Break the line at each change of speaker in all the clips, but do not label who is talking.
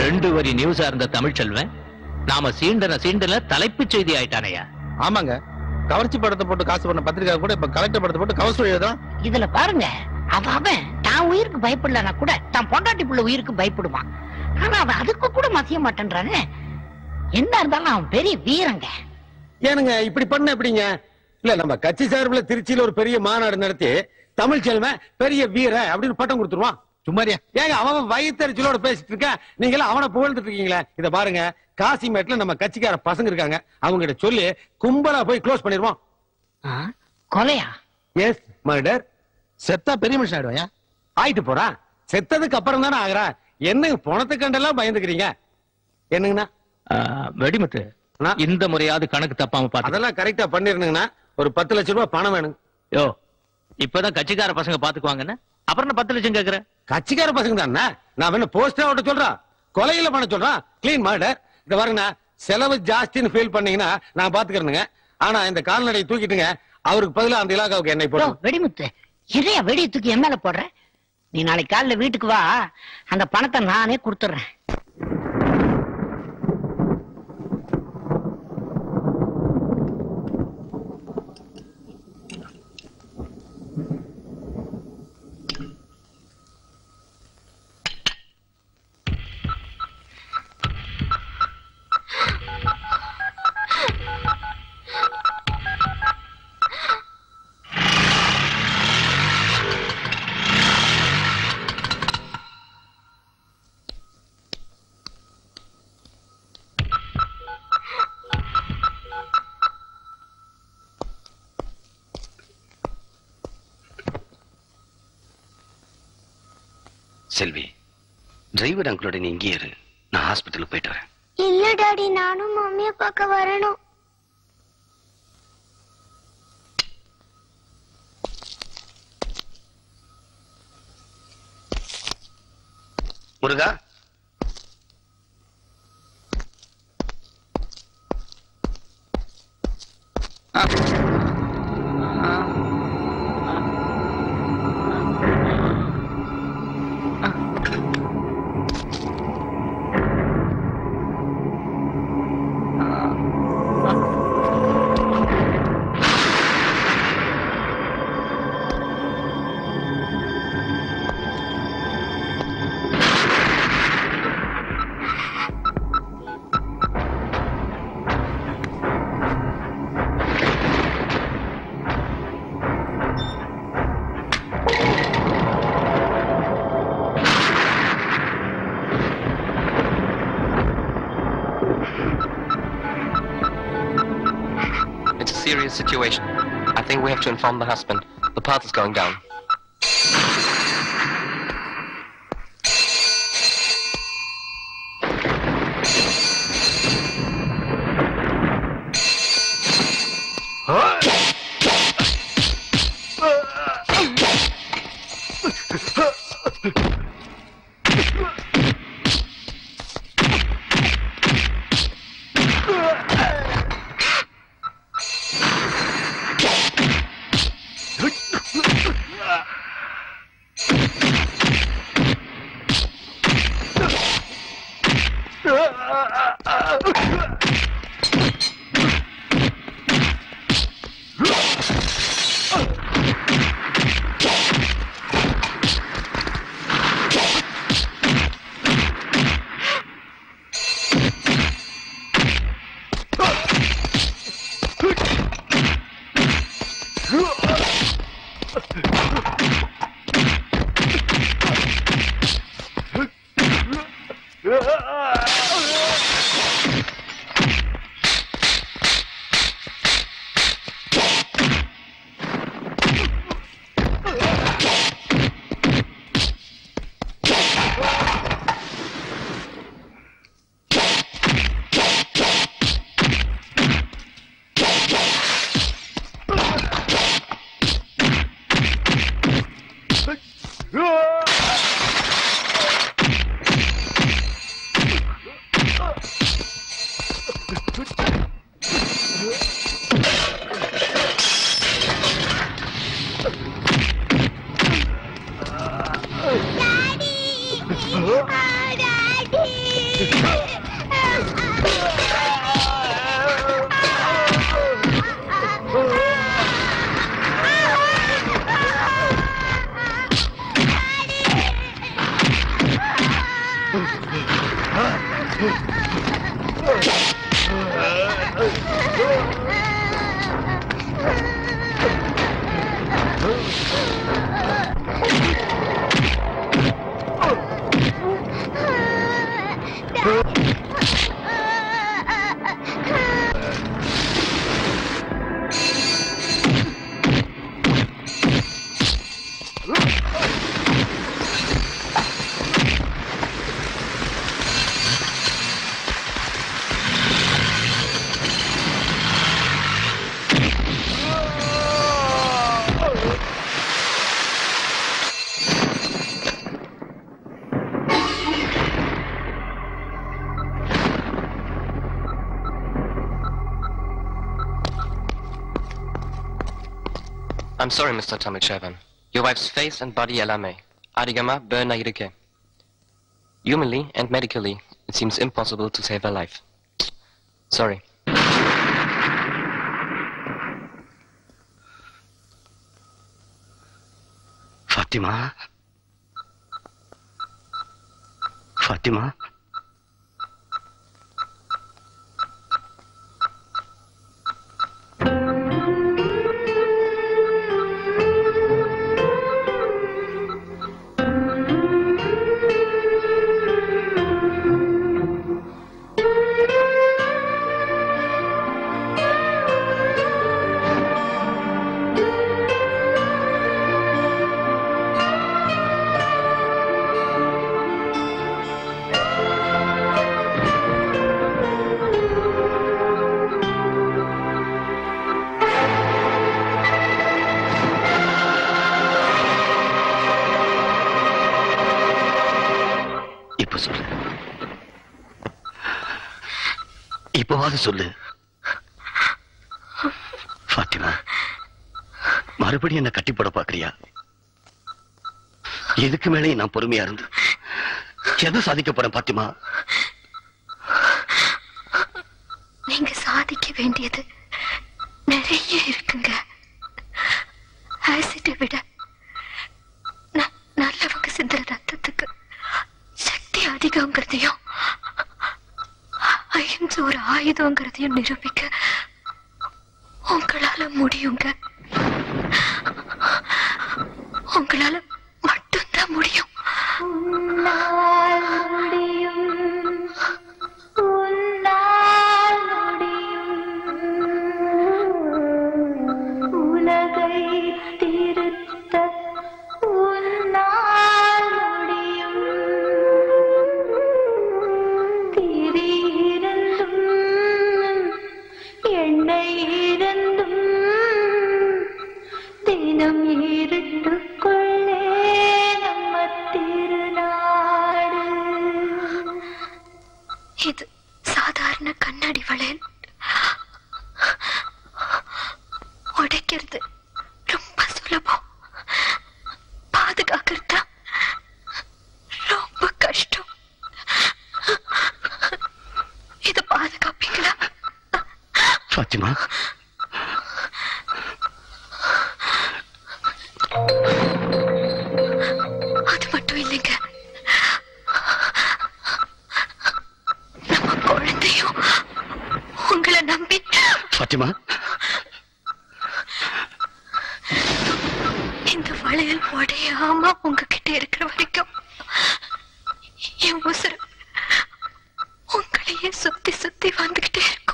ரெண்டு வரி நியூஸா இருந்த தமிழ்ச்செல்வன் நாம சீண்டன சீண்டல தலைப்புச் செய்தி ஆயிட்டானையா
ஆமாங்க கவர்ச்சி படத்தை போட்டு காசு பண்ண பத்திரிக்கை கூட இப்ப கலெக்டர் படத்தை போட்டு கவர்ச்சி எழுதுறான்
இதுல பாருங்க அவன் அவன் தான் உயிருக்கு பயப்படலனா கூட தான் பொண்டாட்டி புள்ள உயிருக்கு பயப்படுவான் ஆனா அவன் அதுக்கு கூட மதிய மாட்டேன்றானே என்ன இருந்தாலும் அவன் பெரிய வீரங்க
ஏனுங்க இப்படி பண்ண எப்படிங்க இல்ல நம்ம கட்சி சார்பில் திருச்சியில ஒரு பெரிய மாநாடு நடத்தி தமிழ் செல்வன் பெரிய வீர அப்படின்னு பட்டம் கொடுத்துருவான்
சும்மாரியா
ஏங்க அவன் வயிற்றுச்சலோட பேசிட்டு இருக்க நீங்க எல்லாம் அவனை புகழ்ந்துட்டு இருக்கீங்களே இத பாருங்க காசிமேட்ல நம்ம கட்சிக்கார பசங்க இருக்காங்க அவங்க கிட்ட சொல்லி கும்பலா போய் க்ளோஸ் பண்ணிடுவோம்
ஆ, கொலையா
எஸ் மர்டர்
செத்தா பெரிய மனுஷன் ஆயிடுவாயா
ஆயிட்டு போறான் செத்ததுக்கு அப்புறம் தானே ஆகுறான் என்னங்க பணத்தை கண்டெல்லாம் பயந்துக்கிறீங்க என்னங்கண்ணா
ஆ, வெடிமுத்து
அண்ணா.
இந்த முறையாவது கணக்கு தப்பாம பாத்து
அதெல்லாம் கரெக்டா பண்ணிருந்தீங்கன்னா ஒரு பத்து லட்சம் ரூபாய் பணம் வேணும்
யோ இப்பதான் கட்சிக்கார பசங்க பாத்துக்குவாங்கன்னு அப்புறம் என்ன பத்து லட்சம் கேக்குற
கட்சிக்கார பசங்க தானே நான் என்ன போஸ்டர் ஓட்ட சொல்றான் கொலையில பண்ண சொல்றான் கிளீன் மர்டர் இந்த பாருங்கண்ணா செலவு ஜாஸ்தின்னு ஃபீல் பண்ணீங்கன்னா நான் பாத்துக்கிறேனுங்க ஆனா இந்த கால்நடையை தூக்கிட்டுங்க அவருக்கு பதிலா அந்த இலாகாவுக்கு என்னை
யோ,
போடும்
வெடிமுத்து இதையா வெடி தூக்கி என் மேல போடுற நீ நாளைக்கு காலைல வீட்டுக்கு வா அந்த பணத்தை நானே கொடுத்துட்றேன்
செல்வி டிரைவர் அங்கிளோட நீ இங்கே இரு நான் ஹாஸ்பிட்டலுக்கு போயிட்டு வரேன்
இல்ல டாடி நானும் மம்மிய பார்க்க வரணும்
முருகா
It's a serious situation. I think we have to inform the husband. The path is going down. I'm sorry, Mr. Tomichevan. Your wife's face and body alarme. Adigama burn irike. Humanly and medically, it seems impossible to save her life. Sorry.
Fathima Fathima இப்ப சொல்லு இப்பவாது சொல்லு ஃபாத்திமா மறுபடியும் என்ன கட்டி போட பாக்குறியா எதுக்கு மேலே நான் பொறுமையா இருந்து எதை சாதிக்க போறேன் பாத்திமா
நீங்க சாதிக்க வேண்டியது நிறைய இருக்குங்க ஆசிட்டை விட ந- நல்லவங்க சிந்துற ரத்தத்துக்கு சக்தி அதிகங்கிறதையும் அஹிம்சை ஒரு ஆயுதங்கிறதையும் நிரூபிக்க உங்களால முடியுங்க உங்களால மட்டும்தான் முடியும் முடியும் உன்னால் முடியும் உலகை திருத்த உன்னால் முடியும் திரியிருந்தும் எண்ணெய் இருந்தும் தினம் இருட்டுக்குள்ளே நம்ம திருநாடு இது சாதாரண கண்ணாடி வளையல் உடைக்கிறது ரொம்ப சுலபம் பாதுகாக்கிறது ரொம்ப கஷ்டம் இது பாதுகாப்பீங்களா
ஃபாத்திமா
அது மட்டும் இல்லைங்க நம்ம குழந்தையும் உங்களை நம்பி
ஃபாத்திமா
இந்த வளையல் உடையாம உங்ககிட்ட இருக்கிற வரைக்கும் என் உசுறு உங்களையே சுத்தி சுத்தி வந்துகிட்டே இருக்கும்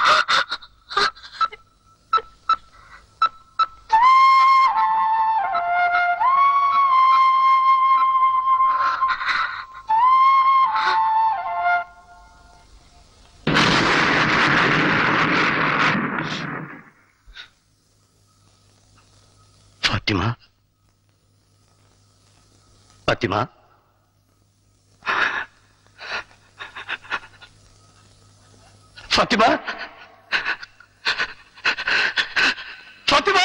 Fatima Fatima Fatima Fatima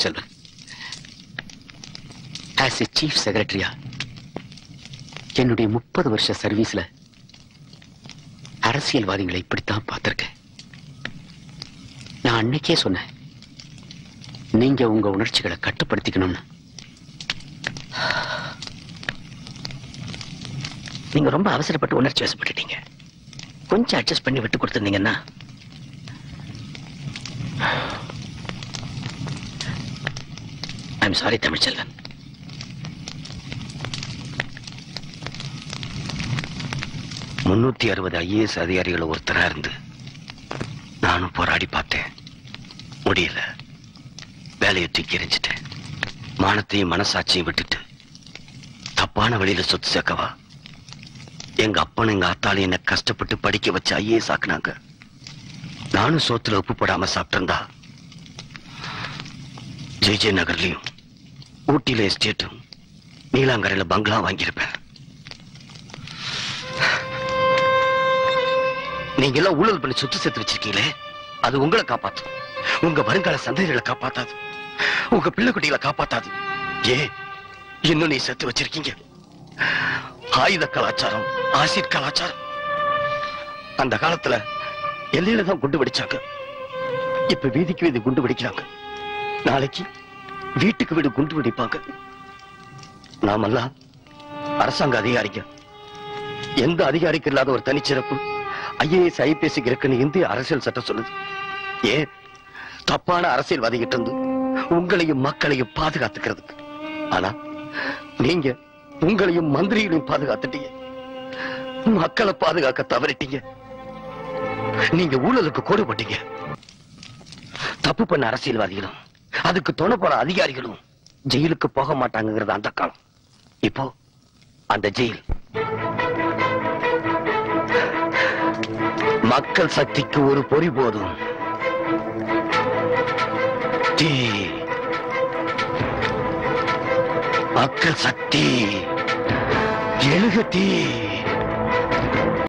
Tamilselvan as a chief செக்ரட்டரியா என்னுடைய முப்பது வருஷ சர்வீஸ்ல அரசியல்வாதிகளை இப்படித்தான் பார்த்திருக்கேன் நான் அன்னைக்கே சொன்னேன் நீங்க உங்க உணர்ச்சிகளை கட்டுப்படுத்திக்கணும்னு நீங்க ரொம்ப அவசரப்பட்டு உணர்ச்சி வசப்பட்டுட்டீங்க கொஞ்சம் அட்ஜஸ்ட் பண்ணி விட்டு கொடுத்துருந்தீங்கன்னா ஐம் சாரி தமிழ்ச்செல்வன் முன்னூத்தி அறுபது ஐஏஎஸ் அதிகாரிகள் ஒருத்தரா இருந்து நானும் போராடி பார்த்தேன் முடியல வேலையை தூக்கி எறிஞ்சிட்டேன் மானத்தையும் மனசாட்சியும் விட்டுட்டு தப்பான வழியில சொத்து சேர்க்கவா எங்க அப்பனும் எங்க ஆத்தாலும் என்ன கஷ்டப்பட்டு படிக்க வச்சு ஐஏஎஸ் ஆக்குனாங்க நானும் சோத்துல உப்பு போடாம சாப்பிட்டிருந்தா ஜெய் ஜெய் நகர்லயும் ஊட்டியில எஸ்டேட்டும் நீலாங்கரையில பங்களா வாங்கியிருப்பேன் நீங்க எல்லாம் ஊழல் பண்ணி சொத்து சேர்த்து வச்சிருக்கீங்களே அது உங்களை காப்பாத்தும் உங்க வருங்கால சந்ததிகளை காப்பாத்தாது உங்க பிள்ளை குட்டிகளை காப்பாத்தாது ஏ இன்னும் நீ சேர்த்து வச்சிருக்கீங்க ஆயுத கலாச்சாரம் ஆசிட் கலாச்சாரம் அந்த காலத்துல எல்லையில தான் குண்டு வெடிச்சாங்க இப்ப வீதிக்கு வீதி குண்டு வெடிக்கிறாங்க நாளைக்கு வீட்டுக்கு வீடு குண்டு வெடிப்பாங்க நாமெல்லாம் அரசாங்க அதிகாரிங்க எந்த அதிகாரிக்கு இல்லாத ஒரு தனிச்சிறப்பு ஐஏஎஸ் ஐபிஎஸ் இருக்குன்னு இந்திய அரசியல் சட்டம் சொல்லுது ஏன் தப்பான அரசியல்வாதிகிட்ட இருந்து உங்களையும் மக்களையும் பாதுகாத்துக்கிறதுக்கு ஆனா நீங்க உங்களையும் மந்திரிகளையும் பாதுகாத்துட்டீங்க மக்களை பாதுகாக்க தவறிட்டீங்க நீங்க ஊழலுக்கு கோடு போட்டீங்க தப்பு பண்ண அரசியல்வாதிகளும் அதுக்கு துணை போற அதிகாரிகளும் ஜெயிலுக்கு போக மாட்டாங்கிறது அந்த காலம் இப்போ அந்த ஜெயில் மக்கள் சக்திக்கு ஒரு பொறி போதும் தீ மக்கள் சக்தி எழுக தீ